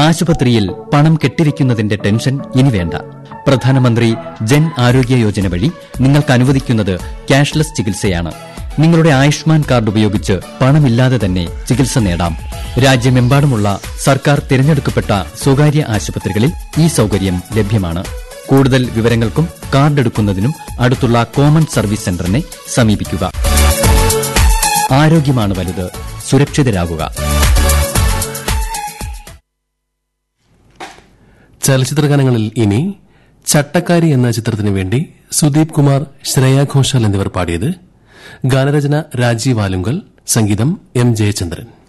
ആശുപത്രിയിൽ പണം കെട്ടിവെക്കുന്നതിന്റെ ടെൻഷൻ ഇനി വേണ്ട പ്രധാനമന്ത്രി ജൻ ആരോഗ്യ യോജന വഴി നിങ്ങൾക്ക് അനുവദിക്കുന്നത് ക്യാഷ്ലെസ് ചികിത്സയാണ് നിങ്ങളുടെ ആയുഷ്മാൻ കാർഡ് ഉപയോഗിച്ച് പണമില്ലാതെ തന്നെ ചികിത്സ നേടാം രാജ്യമെമ്പാടുമുള്ള സർക്കാർ തിരഞ്ഞെടുക്കപ്പെട്ട സ്വകാര്യ ആശുപത്രികളിൽ ഈ സൌകര്യം ലഭ്യമാണ് കൂടുതൽ വിവരങ്ങൾക്കും കാർഡ് എടുക്കുന്നതിനും അടുത്തുള്ള കോമൺ സർവീസ് സെന്ററിനെ സമീപിക്കുക ആരോഗ്യമാണ് വലുത് സുരക്ഷിതരാകുക ചലച്ചിത്രഗാനങ്ങളിൽ ഇനി ചട്ടക്കാരി എന്ന ചിത്രത്തിനു വേണ്ടി സുദീപ് കുമാർ ശ്രേയ ഘോഷാൽ എന്നിവർ പാടിയത് ഗാനരചന രാജീവ് ആലുങ്കൽ സംഗീതം എം ജയചന്ദ്രൻ